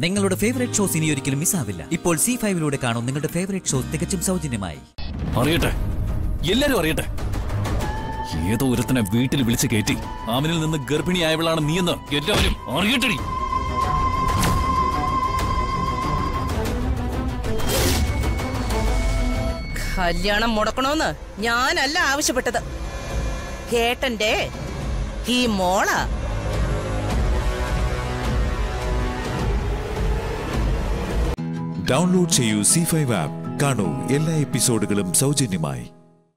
നിങ്ങളുടെ favourite shows ഇനി ഒരിക്കലും മിസ്സാവില്ല ഇപ്പോൾ സി ഫൈവിലൂടെ കാണും നിങ്ങളുടെ ഫേവറേറ്റ് ഷോ തികച്ചും സൗജന്യമായി അറിയട്ടെ എല്ലാരും അറിയട്ടെ ഏതോ ഒരുത്തനെ വീട്ടിൽ വിളിച്ചു കയറ്റി അവനിൽ നിന്ന് ഗർഭിണിയായവളാണ് നീയെന്ന് എല്ലാവരും അറിയട്ടെടി കല്യാണം മുടക്കണോന്ന് ഞാനല്ല ആവശ്യപ്പെട്ടത് കേട്ടന്റെ ഈ മോളാ ഡൗൺലോഡ് ചെയ്യൂ സി ഫൈവ് ആപ്പ് കാണൂ എല്ലാ എപ്പിസോഡുകളും സൗജന്യമായി